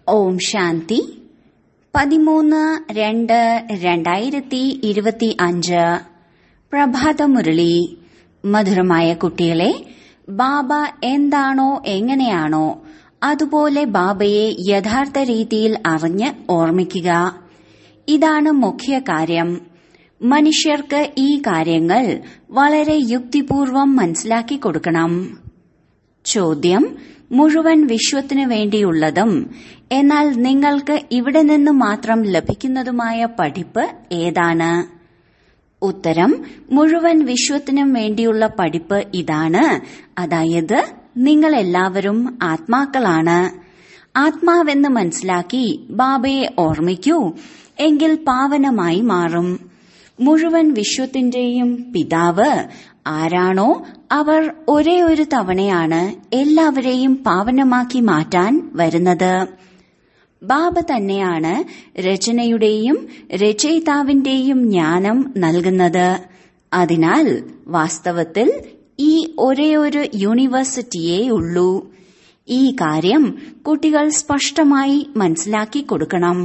ഓം ശാന്തി പതിമൂന്ന് രണ്ട് രണ്ടായിരത്തി ഇരുപത്തി അഞ്ച് പ്രഭാതമുരളി മധുരമായ കുട്ടികളെ ബാബ എന്താണോ എങ്ങനെയാണോ അതുപോലെ ബാബയെ യഥാർത്ഥ രീതിയിൽ അറിഞ്ഞ് ഓർമ്മിക്കുക ഇതാണ് മുഖ്യ കാര്യം മനുഷ്യർക്ക് ഈ കാര്യങ്ങൾ വളരെ യുക്തിപൂർവം മനസ്സിലാക്കി കൊടുക്കണം ചോദ്യം മുഴുവൻ വിശ്വത്തിനു വേണ്ടിയുള്ളതും എന്നാൽ നിങ്ങൾക്ക് ഇവിടെ നിന്ന് മാത്രം ലഭിക്കുന്നതുമായ പഠിപ്പ് ഏതാണ് ഉത്തരം മുഴുവൻ വിശ്വത്തിനും വേണ്ടിയുള്ള പഠിപ്പ് ഇതാണ് അതായത് നിങ്ങൾ എല്ലാവരും ആത്മാക്കളാണ് ആത്മാവെന്ന് മനസ്സിലാക്കി ബാബയെ ഓർമ്മിക്കൂ എങ്കിൽ പാവനമായി മാറും മുഴുവൻ വിശ്വത്തിന്റെയും പിതാവ് ആരാണോ അവർ ഒരേ ഒരു തവണയാണ് എല്ലാവരെയും പാവനമാക്കി മാറ്റാൻ വരുന്നത് ബാബ തന്നെയാണ് രചനയുടെയും രചയിതാവിന്റെയും ജ്ഞാനം നൽകുന്നത് അതിനാൽ വാസ്തവത്തിൽ ഈ ഒരേ ഒരു യൂണിവേഴ്സിറ്റിയേ ഉള്ളൂ ഈ കാര്യം കുട്ടികൾ സ്പഷ്ടമായി മനസ്സിലാക്കി കൊടുക്കണം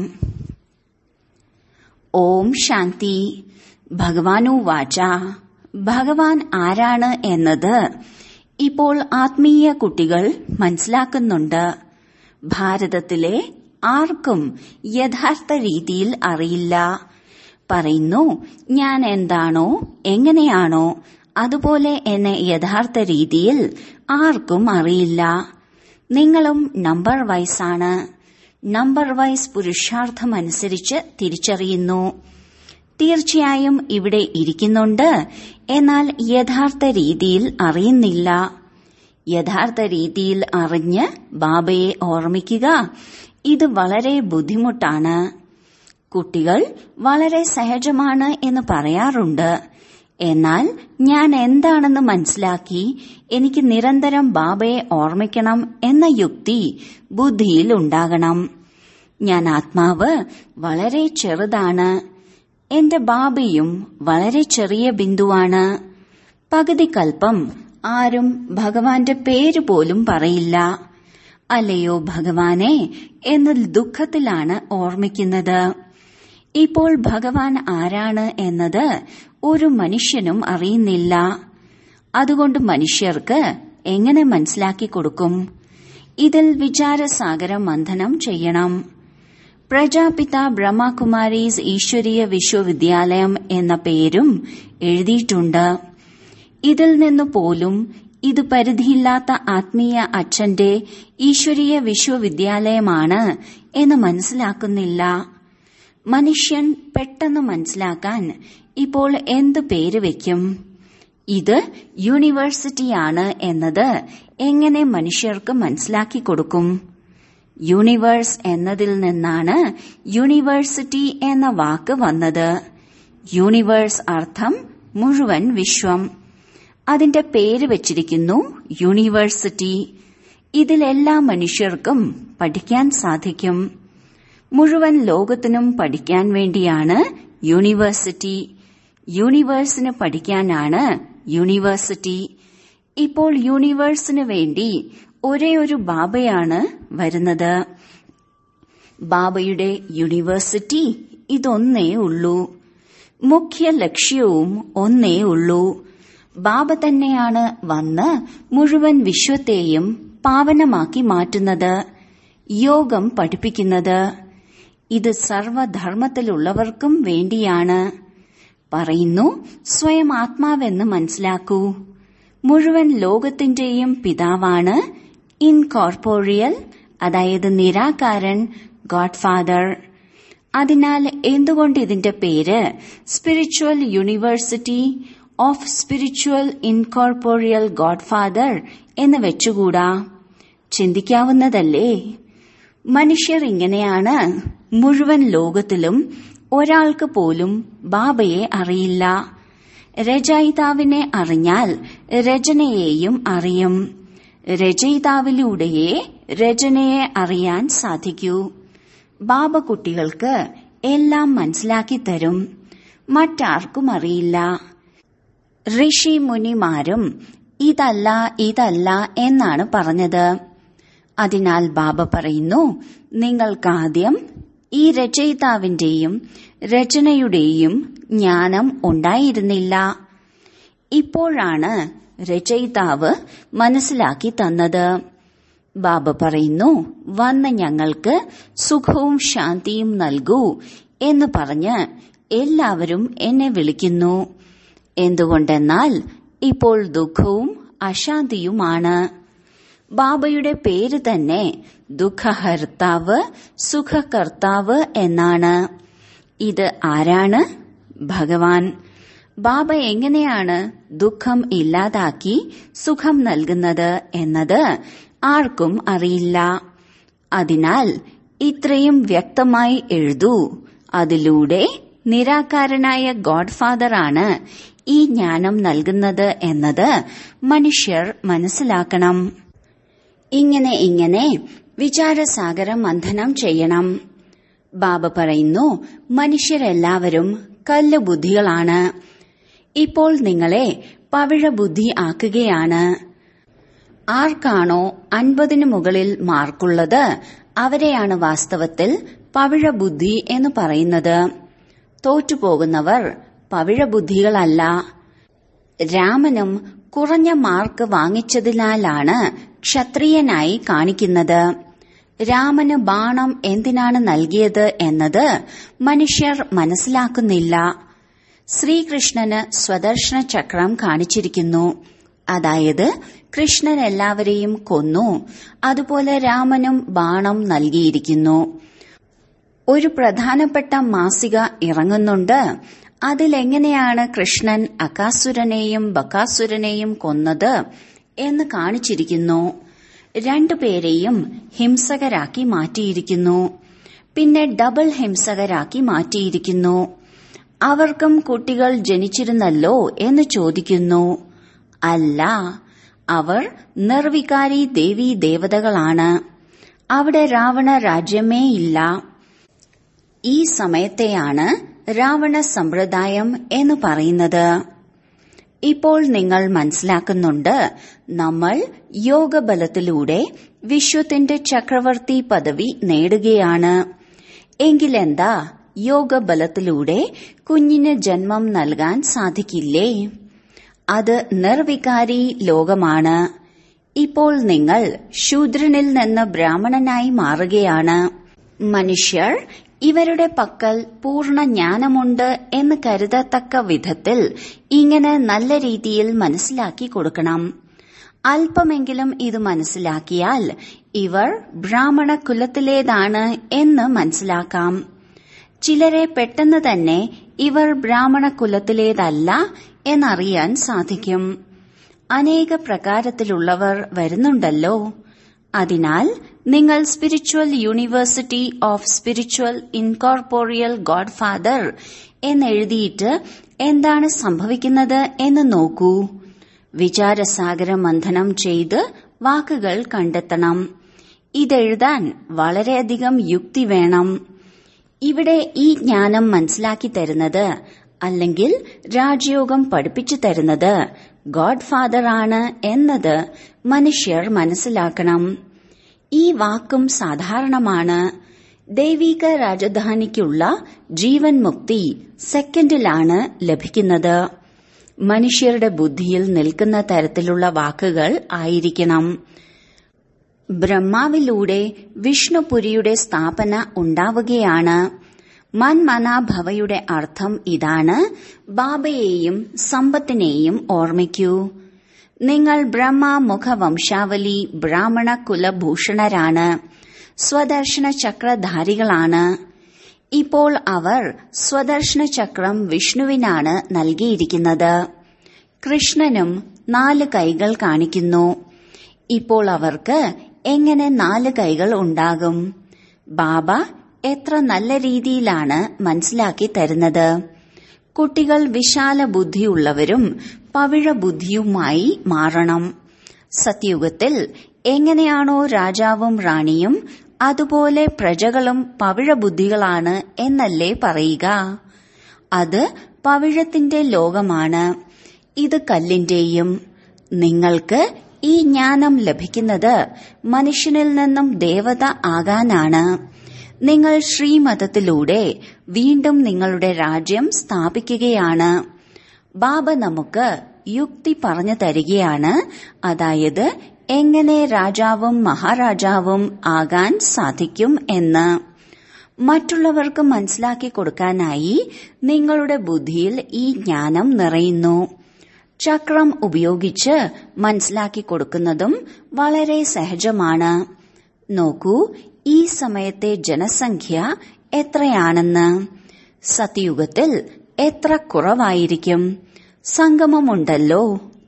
ഓം ശാന്തി ഭഗവാനു വാച ഭഗവാൻ ആരാണ് എന്നത് ഇപ്പോൾ ആത്മീയ കുട്ടികൾ മനസ്സിലാക്കുന്നുണ്ട് ഭാരതത്തിലെ ആർക്കും യഥാർത്ഥ രീതിയിൽ അറിയില്ല പറയുന്നു ഞാൻ എന്താണോ എങ്ങനെയാണോ അതുപോലെ എന്നെ യഥാർത്ഥ രീതിയിൽ ആർക്കും അറിയില്ല നിങ്ങളും നമ്പർ വൈസാണ് നമ്പർ വൈസ് പുരുഷാർത്ഥമനുസരിച്ച് തിരിച്ചറിയുന്നു തീർച്ചയായും ഇവിടെ ഇരിക്കുന്നുണ്ട് എന്നാൽ യഥാർത്ഥ രീതിയിൽ അറിയുന്നില്ല യഥാർത്ഥ രീതിയിൽ അറിഞ്ഞ് ബാബയെ ഓർമ്മിക്കുക ഇത് വളരെ ബുദ്ധിമുട്ടാണ് കുട്ടികൾ വളരെ സഹജമാണ് എന്ന് പറയാറുണ്ട് എന്നാൽ ഞാൻ എന്താണെന്ന് മനസ്സിലാക്കി എനിക്ക് നിരന്തരം ബാബയെ ഓർമ്മിക്കണം എന്ന യുക്തി ബുദ്ധിയിൽ ഉണ്ടാകണം ഞാൻ ആത്മാവ് വളരെ ചെറുതാണ് എന്റെ ബാബയും വളരെ ചെറിയ ബിന്ദുവാണ് പകുതി കൽപ്പം ആരും ഭഗവാന്റെ പേര് പോലും പറയില്ല അല്ലയോ ഭഗവാനെ എന്ന് ദുഃഖത്തിലാണ് ഓർമ്മിക്കുന്നത് ഇപ്പോൾ ഭഗവാൻ ആരാണ് എന്നത് ഒരു മനുഷ്യനും അറിയുന്നില്ല അതുകൊണ്ട് മനുഷ്യർക്ക് എങ്ങനെ മനസ്സിലാക്കി കൊടുക്കും ഇതിൽ വിചാരസാഗര മന്ഥനം ചെയ്യണം പ്രജാപിത ബ്രഹ്മകുമാരീസ് ഈശ്വരീയ വിശ്വവിദ്യാലയം എന്ന പേരും എഴുതിയിട്ടുണ്ട് ഇതിൽ നിന്ന് പോലും ഇത് പരിധിയില്ലാത്ത ആത്മീയ അച്ഛന്റെ ഈശ്വരീയ വിശ്വവിദ്യാലയമാണ് എന്ന് മനസ്സിലാക്കുന്നില്ല മനുഷ്യൻ പെട്ടെന്ന് മനസ്സിലാക്കാൻ ഇപ്പോൾ എന്ത് പേര് വയ്ക്കും ഇത് യൂണിവേഴ്സിറ്റിയാണ് എന്നത് എങ്ങനെ മനുഷ്യർക്ക് മനസ്സിലാക്കി കൊടുക്കും യൂണിവേഴ്സ് എന്നതിൽ നിന്നാണ് യൂണിവേഴ്സിറ്റി എന്ന വാക്ക് വന്നത് യൂണിവേഴ്സ് അർത്ഥം മുഴുവൻ വിശ്വം അതിന്റെ പേര് വച്ചിരിക്കുന്നു യൂണിവേഴ്സിറ്റി ഇതിലെല്ലാ മനുഷ്യർക്കും പഠിക്കാൻ സാധിക്കും മുഴുവൻ ലോകത്തിനും പഠിക്കാൻ വേണ്ടിയാണ് യൂണിവേഴ്സിറ്റി യൂണിവേഴ്സിന് പഠിക്കാനാണ് യൂണിവേഴ്സിറ്റി ഇപ്പോൾ യൂണിവേഴ്സിന് വേണ്ടി ഒരേ ഒരു ബാബയാണ് വരുന്നത് ബാബയുടെ യൂണിവേഴ്സിറ്റി ഇതൊന്നേ ഉള്ളൂ മുഖ്യ ലക്ഷ്യവും ഒന്നേ ഉള്ളൂ ബാബ തന്നെയാണ് വന്ന് മുഴുവൻ വിശ്വത്തെയും പാവനമാക്കി മാറ്റുന്നത് യോഗം പഠിപ്പിക്കുന്നത് ഇത് സർവധർമ്മത്തിലുള്ളവർക്കും വേണ്ടിയാണ് പറയുന്നു സ്വയം ആത്മാവെന്ന് മനസ്സിലാക്കൂ മുഴുവൻ ലോകത്തിന്റെയും പിതാവാണ് ഇൻകോർപ്പോറിയൽ അതായത് നിരാകാരൻ ഗോഡ്ഫാദർ അതിനാൽ എന്തുകൊണ്ട് ഇതിന്റെ പേര് spiritual university of spiritual incorporeal God Father എന്ന് വെച്ചുകൂടാ ചിന്തിക്കാവുന്നതല്ലേ മനുഷ്യർ ഇങ്ങനെയാണ് മുഴുവൻ ലോകത്തിലും ഒരാൾക്ക് പോലും ബാബയെ അറിയില്ല രചയിതാവിനെ അറിഞ്ഞാൽ രചനയെയും അറിയും രചയിതാവിലൂടെയേ രചനയെ അറിയാൻ സാധിക്കൂ ബാബ കുട്ടികൾക്ക് എല്ലാം മനസ്സിലാക്കി തരും മറ്റാർക്കും അറിയില്ല ഋഷി മുനിമാരും ഇതല്ല ഇതല്ല എന്നാണ് പറഞ്ഞത് അതിനാൽ ബാബ പറയുന്നു നിങ്ങൾക്കാദ്യം ഈ രചയിതാവിന്റെയും രചനയുടെയും ജ്ഞാനം ഉണ്ടായിരുന്നില്ല ഇപ്പോഴാണ് രചയിതാവ് മനസ്സിലാക്കി തന്നത് ബാബ പറയുന്നു വന്ന് ഞങ്ങൾക്ക് സുഖവും ശാന്തിയും നൽകൂ എന്ന് പറഞ്ഞ് എല്ലാവരും എന്നെ വിളിക്കുന്നു എന്തുകൊണ്ടെന്നാൽ ഇപ്പോൾ ദുഃഖവും അശാന്തിയുമാണ് ബാബയുടെ പേര് തന്നെ ദുഃഖഹർത്താവ് സുഖകർത്താവ് എന്നാണ് ഇത് ആരാണ് ഭഗവാൻ ബാബ എങ്ങനെയാണ് ദുഃഖം ഇല്ലാതാക്കി സുഖം നൽകുന്നത് എന്നത് ആർക്കും അറിയില്ല അതിനാൽ ഇത്രയും വ്യക്തമായി എഴുതൂ അതിലൂടെ നിരാകാരനായ ഗോഡ്ഫാദറാണ് ഈ ജ്ഞാനം നൽകുന്നത് എന്നത് മനുഷ്യർ മനസ്സിലാക്കണം ഇങ്ങനെ ഇങ്ങനെ വിചാരസാഗരം മന്ഥനം ചെയ്യണം ബാബ പറയുന്നു മനുഷ്യരെല്ലാവരും കല്ല് ബുദ്ധികളാണ് ഇപ്പോൾ നിങ്ങളെ പവിഴ ബുദ്ധി ആക്കുകയാണ് ആർക്കാണോ അൻപതിനു മുകളിൽ മാർക്കുള്ളത് അവരെയാണ് വാസ്തവത്തിൽ പവിഴ ബുദ്ധി എന്ന് പറയുന്നത് തോറ്റുപോകുന്നവർ പവിഴ ബുദ്ധികളല്ല രാമനും കുറഞ്ഞ മാർക്ക് വാങ്ങിച്ചതിനാലാണ് ക്ഷത്രിയനായി കാണിക്കുന്നത് രാമന് ബാണം എന്തിനാണ് നൽകിയത് എന്നത് മനുഷ്യർ മനസ്സിലാക്കുന്നില്ല ശ്രീകൃഷ്ണന് സ്വദർശന ചക്രം കാണിച്ചിരിക്കുന്നു അതായത് കൃഷ്ണൻ എല്ലാവരെയും കൊന്നു അതുപോലെ രാമനും ബാണം നൽകിയിരിക്കുന്നു ഒരു പ്രധാനപ്പെട്ട മാസിക ഇറങ്ങുന്നുണ്ട് അതിലെങ്ങനെയാണ് കൃഷ്ണൻ അകാസുരനെയും ബക്കാസുരനെയും കൊന്നത് എന്ന് കാണിച്ചിരിക്കുന്നു രണ്ടുപേരെയും ഹിംസകരാക്കി മാറ്റിയിരിക്കുന്നു പിന്നെ ഡബിൾ ഹിംസകരാക്കി മാറ്റിയിരിക്കുന്നു അവർക്കും കുട്ടികൾ ജനിച്ചിരുന്നല്ലോ എന്ന് ചോദിക്കുന്നു അല്ല അവർ നിർവികാരി ദേവീ ദേവതകളാണ് അവിടെ രാവണ രാജ്യമേ ഇല്ല ഈ സമയത്തെയാണ് രാവണ സമ്പ്രദായം എന്ന് പറയുന്നത് ഇപ്പോൾ നിങ്ങൾ മനസ്സിലാക്കുന്നുണ്ട് നമ്മൾ യോഗബലത്തിലൂടെ വിശ്വത്തിന്റെ ചക്രവർത്തി പദവി നേടുകയാണ് എങ്കിലെന്താ യോഗബലത്തിലൂടെ കുഞ്ഞിന് ജന്മം നൽകാൻ സാധിക്കില്ലേ അത് നിർവികാരി ലോകമാണ് ഇപ്പോൾ നിങ്ങൾ ശൂദ്രനിൽ നിന്ന് ബ്രാഹ്മണനായി മാറുകയാണ് മനുഷ്യർ ഇവരുടെ പക്കൽ പൂർണ്ണ ജ്ഞാനമുണ്ട് എന്ന് കരുതത്തക്ക വിധത്തിൽ ഇങ്ങനെ നല്ല രീതിയിൽ മനസ്സിലാക്കി കൊടുക്കണം അല്പമെങ്കിലും ഇത് മനസ്സിലാക്കിയാൽ ഇവർ ബ്രാഹ്മണ കുലത്തിലേതാണ് എന്ന് മനസ്സിലാക്കാം ചിലരെ പെട്ടെന്ന് തന്നെ ഇവർ ബ്രാഹ്മണ കുലത്തിലേതല്ല എന്നറിയാൻ സാധിക്കും അനേക പ്രകാരത്തിലുള്ളവർ വരുന്നുണ്ടല്ലോ അതിനാൽ നിങ്ങൾ spiritual university of spiritual incorporeal God Father എന്നെഴുതിയിട്ട് എന്താണ് സംഭവിക്കുന്നത് എന്ന് നോക്കൂ വിചാരസാഗര മന്ഥനം ചെയ്ത് വാക്കുകൾ കണ്ടെത്തണം ഇതെഴുതാൻ വളരെയധികം യുക്തി വേണം ഇവിടെ ഈ ജ്ഞാനം മനസ്സിലാക്കി തരുന്നത് അല്ലെങ്കിൽ രാജയോഗം പഠിപ്പിച്ചു തരുന്നത് ഗോഡ് ഫാദർ ആണ് എന്നത് മനുഷ്യർ മനസ്സിലാക്കണം ഈ വാക്കും സാധാരണമാണ് ദൈവിക രാജധാനിക്കുള്ള ജീവൻ മുക്തി സെക്കൻഡിലാണ് ലഭിക്കുന്നത് മനുഷ്യരുടെ ബുദ്ധിയിൽ നിൽക്കുന്ന തരത്തിലുള്ള വാക്കുകൾ ആയിരിക്കണം ബ്രഹ്മാവിലൂടെ വിഷ്ണുപുരിയുടെ സ്ഥാപന ഉണ്ടാവുകയാണ് മൻമനാഭവയുടെ അർത്ഥം ഇതാണ് ബാബയെയും സമ്പത്തിനെയും ഓർമ്മിക്കൂ നിങ്ങൾ ബ്രഹ്മ മുഖവംശാവലി ബ്രാഹ്മണ കുലഭൂഷണരാണ് സ്വദർശന ചക്രധാരികളാണ് ഇപ്പോൾ അവർ സ്വദർശന ചക്രം വിഷ്ണുവിനാണ് നൽകിയിരിക്കുന്നത് കൃഷ്ണനും നാല് കൈകൾ കാണിക്കുന്നു ഇപ്പോൾ അവർക്ക് എങ്ങനെ നാല് കൈകൾ ഉണ്ടാകും ബാബ എത്ര നല്ല രീതിയിലാണ് മനസ്സിലാക്കി തരുന്നത് കുട്ടികൾ വിശാല ബുദ്ധിയുള്ളവരും പവിഴ ബുദ്ധിയുമായി മാറണം സത്യുഗത്തിൽ എങ്ങനെയാണോ രാജാവും റാണിയും അതുപോലെ പ്രജകളും പവിഴ ബുദ്ധികളാണ് എന്നല്ലേ പറയുക അത് പവിഴത്തിന്റെ ലോകമാണ് ഇത് കല്ലിന്റെയും നിങ്ങൾക്ക് ഈ ജ്ഞാനം ലഭിക്കുന്നത് മനുഷ്യനിൽ നിന്നും ദേവത ആകാനാണ് നിങ്ങൾ ശ്രീമതത്തിലൂടെ വീണ്ടും നിങ്ങളുടെ രാജ്യം സ്ഥാപിക്കുകയാണ് ബാബ നമുക്ക് യുക്തി പറഞ്ഞു തരികയാണ് അതായത് എങ്ങനെ രാജാവും മഹാരാജാവും ആകാൻ സാധിക്കും എന്ന് മറ്റുള്ളവർക്ക് മനസ്സിലാക്കി കൊടുക്കാനായി നിങ്ങളുടെ ബുദ്ധിയിൽ ഈ ജ്ഞാനം നിറയുന്നു ചക്രം ഉപയോഗിച്ച് മനസ്സിലാക്കി കൊടുക്കുന്നതും വളരെ സഹജമാണ് നോക്കൂ ഈ സമയത്തെ ജനസംഖ്യ എത്രയാണെന്ന് സത്യയുഗത്തിൽ എത്ര കുറവായിരിക്കും സംഗമമുണ്ടല്ലോ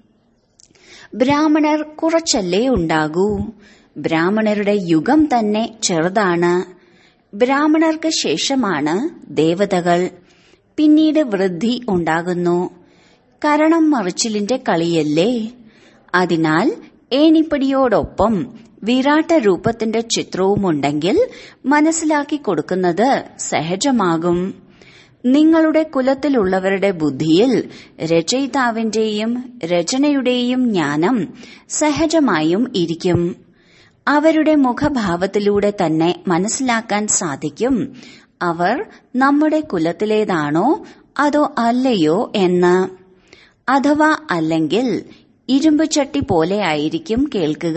ബ്രാഹ്മണർ കുറച്ചല്ലേ ഉണ്ടാകൂ ബ്രാഹ്മണരുടെ യുഗം തന്നെ ചെറുതാണ് ബ്രാഹ്മണർക്ക് ശേഷമാണ് ദേവതകൾ പിന്നീട് വൃദ്ധി ഉണ്ടാകുന്നു കരണം മറിച്ചിലിന്റെ കളിയല്ലേ അതിനാൽ ഏണിപ്പടിയോടൊപ്പം വിരാട്ട രൂപത്തിന്റെ ചിത്രവുമുണ്ടെങ്കിൽ മനസ്സിലാക്കി കൊടുക്കുന്നത് സഹജമാകും നിങ്ങളുടെ കുലത്തിലുള്ളവരുടെ ബുദ്ധിയിൽ രചയിതാവിന്റെയും രചനയുടെയും ജ്ഞാനം സഹജമായും ഇരിക്കും അവരുടെ മുഖഭാവത്തിലൂടെ തന്നെ മനസ്സിലാക്കാൻ സാധിക്കും അവർ നമ്മുടെ കുലത്തിലേതാണോ അതോ അല്ലയോ എന്ന് അഥവാ അല്ലെങ്കിൽ ഇരുമ്പ് ചട്ടി പോലെ ആയിരിക്കും കേൾക്കുക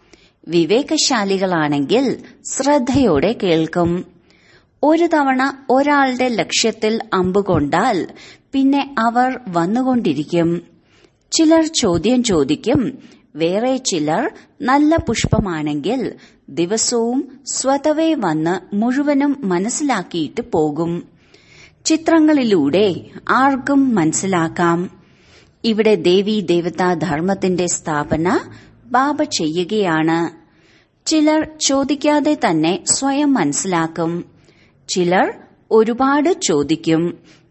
വിവേകശാലികളാണെങ്കിൽ ശ്രദ്ധയോടെ കേൾക്കും ഒരു തവണ ഒരാളുടെ ലക്ഷ്യത്തിൽ അമ്പുകൊണ്ടാൽ പിന്നെ അവർ വന്നുകൊണ്ടിരിക്കും ചിലർ ചോദ്യം ചോദിക്കും വേറെ ചിലർ നല്ല പുഷ്പമാണെങ്കിൽ ദിവസവും സ്വതവേ വന്ന് മുഴുവനും മനസ്സിലാക്കിയിട്ട് പോകും ചിത്രങ്ങളിലൂടെ ആർക്കും മനസ്സിലാക്കാം ഇവിടെ ദേവി ദേവതാ ധർമ്മത്തിന്റെ സ്ഥാപന ബാബ ചെയ്യുകയാണ് ചിലർ ചോദിക്കാതെ തന്നെ സ്വയം മനസ്സിലാക്കും ചിലർ ഒരുപാട് ചോദിക്കും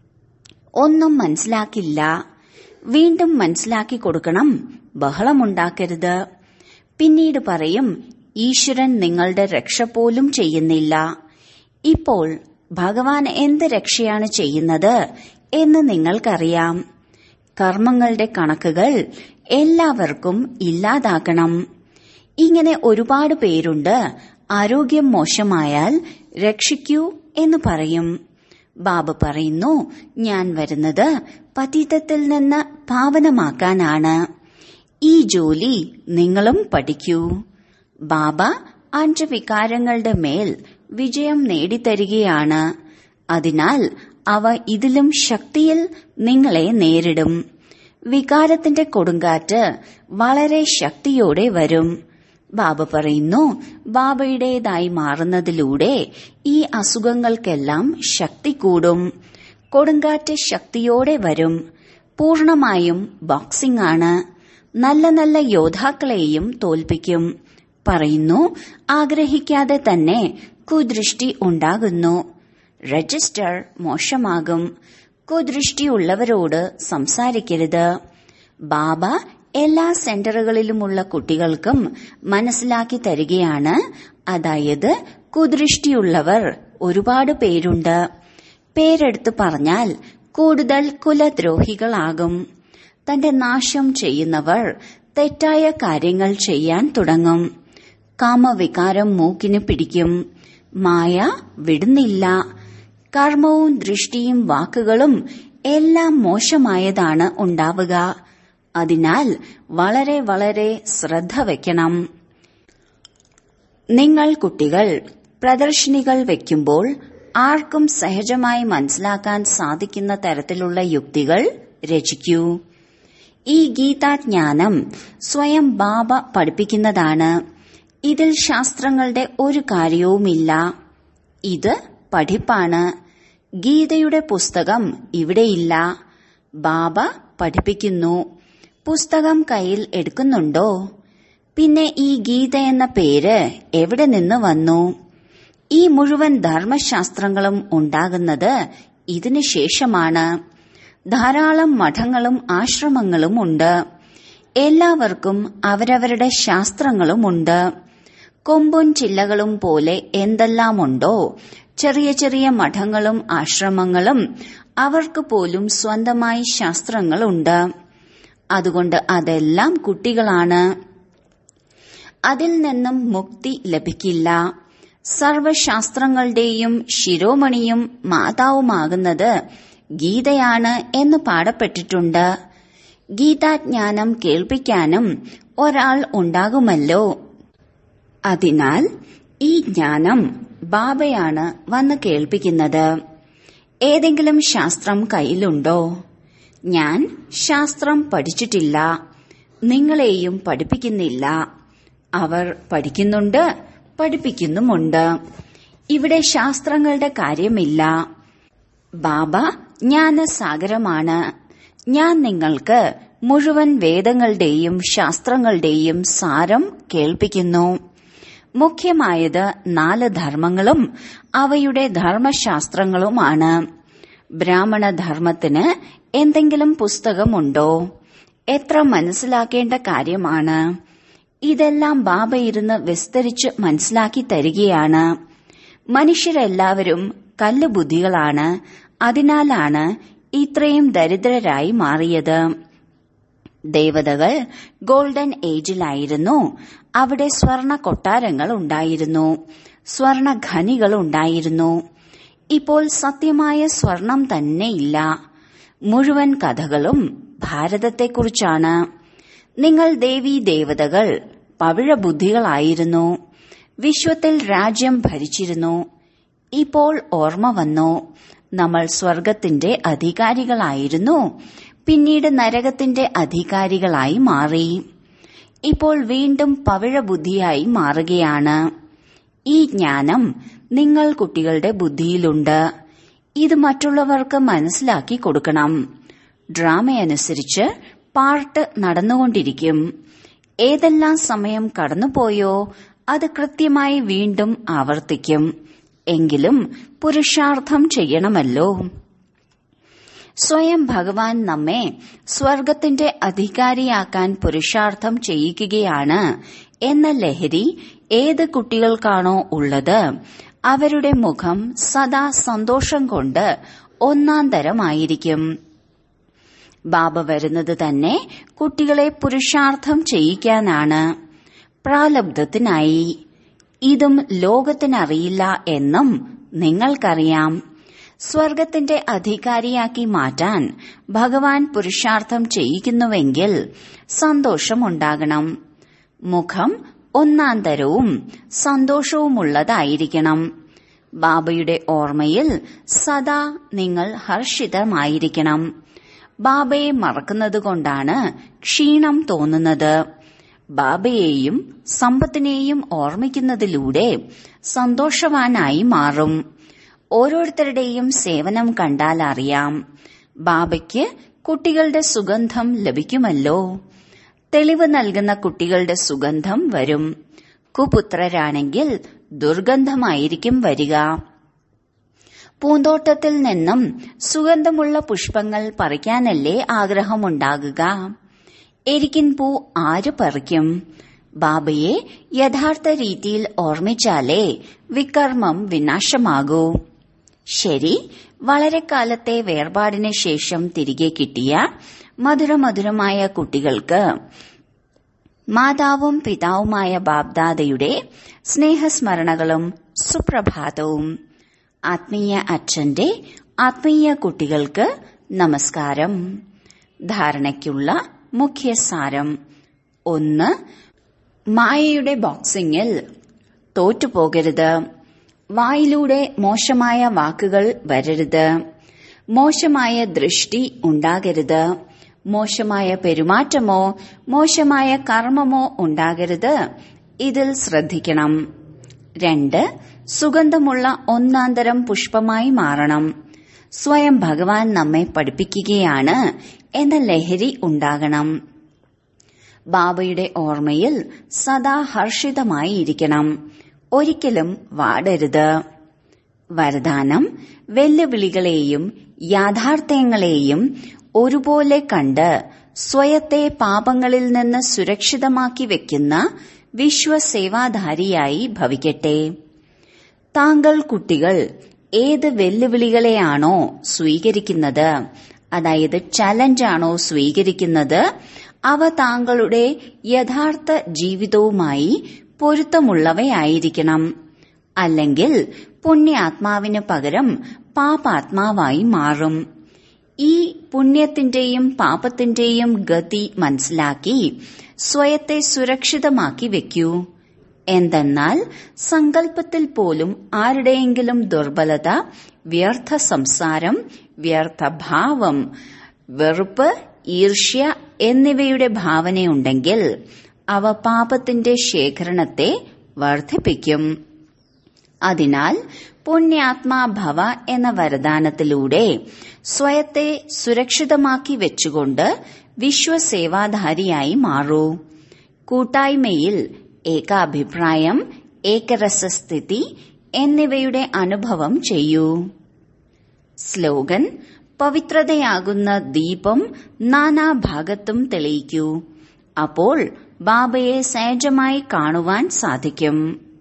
ഒന്നും മനസ്സിലാക്കില്ല വീണ്ടും മനസ്സിലാക്കി കൊടുക്കണം ബഹളമുണ്ടാക്കരുത് പിന്നീട് പറയും ഈശ്വരൻ നിങ്ങളുടെ രക്ഷ പോലും ചെയ്യുന്നില്ല ഇപ്പോൾ ഭഗവാൻ എന്ത് രക്ഷയാണ് ചെയ്യുന്നത് എന്ന് നിങ്ങൾക്കറിയാം കർമ്മങ്ങളുടെ കണക്കുകൾ എല്ലാവർക്കും ഇല്ലാതാക്കണം ഇങ്ങനെ ഒരുപാട് പേരുണ്ട് ആരോഗ്യം മോശമായാൽ രക്ഷിക്കൂ എന്ന് പറയും ബാബ പറയുന്നു ഞാൻ വരുന്നത് പതീതത്തിൽ നിന്ന് പാവനമാക്കാനാണ് ഈ ജോലി നിങ്ങളും പഠിക്കൂ ബാബ അഞ്ച് വികാരങ്ങളുടെ മേൽ വിജയം നേടിത്തരികയാണ് അതിനാൽ അവ ഇതിലും ശക്തിയിൽ നിങ്ങളെ നേരിടും വികാരത്തിന്റെ കൊടുങ്കാറ്റ് വളരെ ശക്തിയോടെ വരും ബാബ പറയുന്നു ബാബയുടേതായി മാറുന്നതിലൂടെ ഈ അസുഖങ്ങൾക്കെല്ലാം ശക്തി കൂടും കൊടുങ്കാറ്റ് ശക്തിയോടെ വരും പൂർണമായും ബോക്സിംഗ് ആണ് നല്ല നല്ല യോദ്ധാക്കളെയും തോൽപ്പിക്കും പറയുന്നു ആഗ്രഹിക്കാതെ തന്നെ കുദൃഷ്ടി ഉണ്ടാകുന്നു രജിസ്റ്റർ മോശമാകും കുദൃഷ്ടിയുള്ളവരോട് സംസാരിക്കരുത് ബാബ എല്ലാ സെന്ററുകളിലുമുള്ള കുട്ടികൾക്കും മനസ്സിലാക്കി തരികയാണ് അതായത് കുദൃഷ്ടിയുള്ളവർ ഒരുപാട് പേരുണ്ട് പേരെടുത്ത് പറഞ്ഞാൽ കൂടുതൽ കുലദ്രോഹികളാകും തന്റെ നാശം ചെയ്യുന്നവർ തെറ്റായ കാര്യങ്ങൾ ചെയ്യാൻ തുടങ്ങും കാമവികാരം മൂക്കിന് പിടിക്കും മായ വിടുന്നില്ല കർമ്മവും ദൃഷ്ടിയും വാക്കുകളും എല്ലാം മോശമായതാണ് ഉണ്ടാവുക അതിനാൽ വളരെ വളരെ ശ്രദ്ധ വയ്ക്കണം നിങ്ങൾ കുട്ടികൾ പ്രദർശനികൾ വയ്ക്കുമ്പോൾ ആർക്കും സഹജമായി മനസ്സിലാക്കാൻ സാധിക്കുന്ന തരത്തിലുള്ള യുക്തികൾ രചിക്കൂ ഈ ഗീതാജ്ഞാനം സ്വയം ബാബ പഠിപ്പിക്കുന്നതാണ് ഇതിൽ ശാസ്ത്രങ്ങളുടെ ഒരു കാര്യവുമില്ല ഇത് പഠിപ്പാണ് ഗീതയുടെ പുസ്തകം ഇവിടെയില്ല ബാബ പഠിപ്പിക്കുന്നു പുസ്തകം കയ്യിൽ എടുക്കുന്നുണ്ടോ പിന്നെ ഈ ഗീത എന്ന പേര് എവിടെ നിന്ന് വന്നു ഈ മുഴുവൻ ധർമ്മശാസ്ത്രങ്ങളും ഉണ്ടാകുന്നത് ഇതിനു ശേഷമാണ് ധാരാളം മഠങ്ങളും ആശ്രമങ്ങളും ഉണ്ട് എല്ലാവർക്കും അവരവരുടെ ശാസ്ത്രങ്ങളുമുണ്ട് കൊമ്പും ചില്ലകളും പോലെ എന്തെല്ലാമുണ്ടോ ചെറിയ ചെറിയ മഠങ്ങളും ആശ്രമങ്ങളും അവർക്ക് പോലും സ്വന്തമായി ശാസ്ത്രങ്ങളുണ്ട് അതുകൊണ്ട് അതെല്ലാം കുട്ടികളാണ് അതിൽ നിന്നും മുക്തി ലഭിക്കില്ല സർവശാസ്ത്രങ്ങളുടെയും ശിരോമണിയും മാതാവുമാകുന്നത് ഗീതയാണ് എന്ന് പാടപ്പെട്ടിട്ടുണ്ട് ഗീതാജ്ഞാനം കേൾപ്പിക്കാനും ഒരാൾ ഉണ്ടാകുമല്ലോ അതിനാൽ ഈ ജ്ഞാനം ബാബയാണ് വന്ന് കേൾപ്പിക്കുന്നത് ഏതെങ്കിലും ശാസ്ത്രം കയ്യിലുണ്ടോ ഞാൻ ശാസ്ത്രം പഠിച്ചിട്ടില്ല നിങ്ങളെയും പഠിപ്പിക്കുന്നില്ല അവർ പഠിക്കുന്നുണ്ട് പഠിപ്പിക്കുന്നുമുണ്ട് ഇവിടെ ശാസ്ത്രങ്ങളുടെ കാര്യമില്ല ബാബ ജ്ഞാനസാഗരമാണ് ഞാൻ നിങ്ങൾക്ക് മുഴുവൻ വേദങ്ങളുടെയും ശാസ്ത്രങ്ങളുടെയും സാരം കേൾപ്പിക്കുന്നു മുഖ്യമായത് നാല് ധർമ്മങ്ങളും അവയുടെ ധർമ്മശാസ്ത്രങ്ങളുമാണ് ബ്രാഹ്മണ ധർമ്മത്തിന് എന്തെങ്കിലും പുസ്തകമുണ്ടോ എത്ര മനസ്സിലാക്കേണ്ട കാര്യമാണ് ഇതെല്ലാം ബാബ ഇരുന്ന് വിസ്തരിച്ച് മനസ്സിലാക്കി തരികയാണ് മനുഷ്യരെല്ലാവരും കല്ലുബുദ്ധികളാണ് അതിനാലാണ് ഇത്രയും ദരിദ്രരായി മാറിയത് ദേവതകൾ ഗോൾഡൻ ഏജിലായിരുന്നു അവിടെ സ്വർണ കൊട്ടാരങ്ങൾ ഉണ്ടായിരുന്നു സ്വർണ ഖനികൾ ഉണ്ടായിരുന്നു ഇപ്പോൾ സത്യമായ സ്വർണം തന്നെയില്ല മുഴുവൻ കഥകളും ഭാരതത്തെക്കുറിച്ചാണ് നിങ്ങൾ ദേവീ ദേവതകൾ പവിഴബുദ്ധികളായിരുന്നു വിശ്വത്തിൽ രാജ്യം ഭരിച്ചിരുന്നു ഇപ്പോൾ ഓർമ്മ വന്നു നമ്മൾ സ്വർഗത്തിന്റെ അധികാരികളായിരുന്നു പിന്നീട് നരകത്തിന്റെ അധികാരികളായി മാറി ഇപ്പോൾ വീണ്ടും പവിഴബുദ്ധിയായി മാറുകയാണ് ഈ ജ്ഞാനം നിങ്ങൾ കുട്ടികളുടെ ബുദ്ധിയിലുണ്ട് ഇത് മറ്റുള്ളവർക്ക് മനസ്സിലാക്കി കൊടുക്കണം ഡ്രാമയനുസരിച്ച് പാർട്ട് നടന്നുകൊണ്ടിരിക്കും ഏതെല്ലാം സമയം കടന്നുപോയോ അത് കൃത്യമായി വീണ്ടും ആവർത്തിക്കും എങ്കിലും പുരുഷാർത്ഥം ചെയ്യണമല്ലോ സ്വയം ഭഗവാൻ നമ്മെ സ്വർഗത്തിന്റെ അധികാരിയാക്കാൻ പുരുഷാർത്ഥം ചെയ്യിക്കുകയാണ് എന്ന ലഹരി ഏത് കുട്ടികൾക്കാണോ ഉള്ളത് അവരുടെ മുഖം സദാ സന്തോഷം കൊണ്ട് ഒന്നാം തരമായിരിക്കും ബാബ വരുന്നത് തന്നെ കുട്ടികളെ പുരുഷാർത്ഥം ചെയ്യിക്കാനാണ് പ്രാലബ്ധത്തിനായി ഇതും ലോകത്തിനറിയില്ല എന്നും നിങ്ങൾക്കറിയാം സ്വർഗത്തിന്റെ അധികാരിയാക്കി മാറ്റാൻ ഭഗവാൻ പുരുഷാർത്ഥം ചെയ്യിക്കുന്നുവെങ്കിൽ സന്തോഷമുണ്ടാകണം മുഖം ഒന്നാന്തരവും സന്തോഷവുമുള്ളതായിരിക്കണം ബാബയുടെ ഓർമ്മയിൽ സദാ നിങ്ങൾ ഹർഷിതമായിരിക്കണം ബാബയെ മറക്കുന്നതുകൊണ്ടാണ് ക്ഷീണം തോന്നുന്നത് ബാബയെയും സമ്പത്തിനെയും ഓർമ്മിക്കുന്നതിലൂടെ സന്തോഷവാനായി മാറും ഓരോരുത്തരുടെയും സേവനം കണ്ടാൽ അറിയാം ബാബയ്ക്ക് കുട്ടികളുടെ സുഗന്ധം ലഭിക്കുമല്ലോ തെളിവ് നൽകുന്ന കുട്ടികളുടെ സുഗന്ധം വരും കുപുത്രരാണെങ്കിൽ ദുർഗന്ധമായിരിക്കും വരിക പൂന്തോട്ടത്തിൽ നിന്നും സുഗന്ധമുള്ള പുഷ്പങ്ങൾ പറിക്കാനല്ലേ ആഗ്രഹമുണ്ടാകുക എരിക്കിൻ പൂ ആര് പറിക്കും ബാബയെ യഥാർത്ഥ രീതിയിൽ ഓർമ്മിച്ചാലേ വികർമ്മം വിനാശമാകൂ ശരി വളരെ കാലത്തെ വേർപാടിന് ശേഷം തിരികെ കിട്ടിയ മധുരമധുരമായ കുട്ടികൾക്ക് മാതാവും പിതാവുമായ ബാബ്ദാദയുടെ സ്നേഹസ്മരണകളും സുപ്രഭാതവും ആത്മീയ അച്ഛന്റെ ആത്മീയ കുട്ടികൾക്ക് നമസ്കാരം ധാരണയ്ക്കുള്ള മുഖ്യസാരം ഒന്ന് മായയുടെ ബോക്സിംഗിൽ തോറ്റുപോകരുത് വായിലൂടെ മോശമായ വാക്കുകൾ വരരുത് മോശമായ ദൃഷ്ടി ഉണ്ടാകരുത് മോശമായ പെരുമാറ്റമോ മോശമായ കർമ്മമോ ഉണ്ടാകരുത് ഇതിൽ ശ്രദ്ധിക്കണം രണ്ട് സുഗന്ധമുള്ള ഒന്നാന്തരം പുഷ്പമായി മാറണം സ്വയം ഭഗവാൻ നമ്മെ പഠിപ്പിക്കുകയാണ് എന്ന ലഹരി ഉണ്ടാകണം ബാബയുടെ ഓർമ്മയിൽ സദാ ഹർഷിതമായി ഇരിക്കണം ഒരിക്കലും വാടരുത് വരദാനം വെല്ലുവിളികളെയും യാഥാർത്ഥ്യങ്ങളെയും ഒരുപോലെ കണ്ട് സ്വയത്തെ പാപങ്ങളിൽ നിന്ന് സുരക്ഷിതമാക്കി വെക്കുന്ന വിശ്വസേവാധാരിയായി ഭവിക്കട്ടെ താങ്കൾ കുട്ടികൾ ഏത് വെല്ലുവിളികളെയാണോ സ്വീകരിക്കുന്നത് അതായത് ചലഞ്ചാണോ സ്വീകരിക്കുന്നത് അവ താങ്കളുടെ യഥാർത്ഥ ജീവിതവുമായി പൊരുത്തമുള്ളവയായിരിക്കണം അല്ലെങ്കിൽ പുണ്യാത്മാവിന് പകരം പാപാത്മാവായി മാറും ഈ പുണ്യത്തിന്റെയും പാപത്തിന്റെയും ഗതി മനസ്സിലാക്കി സ്വയത്തെ സുരക്ഷിതമാക്കി വെക്കൂ എന്തെന്നാൽ സങ്കല്പത്തിൽ പോലും ആരുടെയെങ്കിലും ദുർബലത വ്യർത്ഥ സംസാരം വ്യർത്ഥഭാവം വെറുപ്പ് ഈർഷ്യ എന്നിവയുടെ ഭാവനയുണ്ടെങ്കിൽ അവ പാപത്തിന്റെ ശേഖരണത്തെ വർദ്ധിപ്പിക്കും അതിനാൽ പുണ്യാത്മാഭവ എന്ന വരദാനത്തിലൂടെ സ്വയത്തെ സുരക്ഷിതമാക്കി വെച്ചുകൊണ്ട് വിശ്വസേവാധാരിയായി മാറൂ കൂട്ടായ്മയിൽ ഏകാഭിപ്രായം ഏകരസസ്ഥിതി എന്നിവയുടെ അനുഭവം ചെയ്യൂ സ്ലോഗൻ പവിത്രതയാകുന്ന ദീപം നാനാഭാഗത്തും തെളിയിക്കൂ അപ്പോൾ ബാബയെ സഹജമായി കാണുവാൻ സാധിക്കും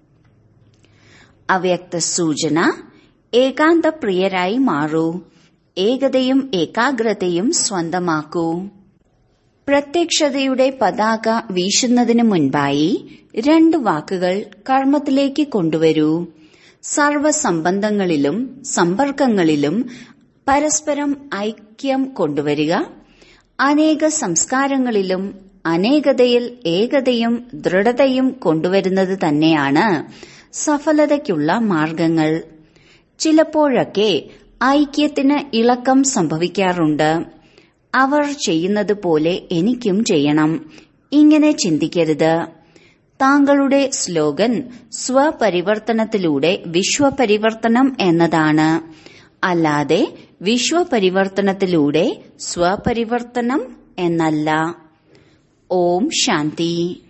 അവ്യക്ത സൂചന ഏകാന്തപ്രിയരായി മാറൂ ഏകതയും ഏകാഗ്രതയും സ്വന്തമാക്കൂ പ്രത്യക്ഷതയുടെ പതാക വീശുന്നതിനു മുൻപായി രണ്ട് വാക്കുകൾ കർമ്മത്തിലേക്ക് കൊണ്ടുവരൂ സർവസംബന്ധങ്ങളിലും സമ്പർക്കങ്ങളിലും പരസ്പരം ഐക്യം കൊണ്ടുവരിക അനേക സംസ്കാരങ്ങളിലും അനേകതയിൽ ഏകതയും ദൃഢതയും കൊണ്ടുവരുന്നത് തന്നെയാണ് സഫലതയ്ക്കുള്ള മാർഗങ്ങൾ ചിലപ്പോഴൊക്കെ ഐക്യത്തിന് ഇളക്കം സംഭവിക്കാറുണ്ട് അവർ ചെയ്യുന്നത് പോലെ എനിക്കും ചെയ്യണം ഇങ്ങനെ ചിന്തിക്കരുത് താങ്കളുടെ സ്ലോഗൻ സ്വപരിവർത്തനത്തിലൂടെ വിശ്വപരിവർത്തനം എന്നതാണ് അല്ലാതെ വിശ്വപരിവർത്തനത്തിലൂടെ സ്വപരിവർത്തനം എന്നല്ല ഓം ശാന്തി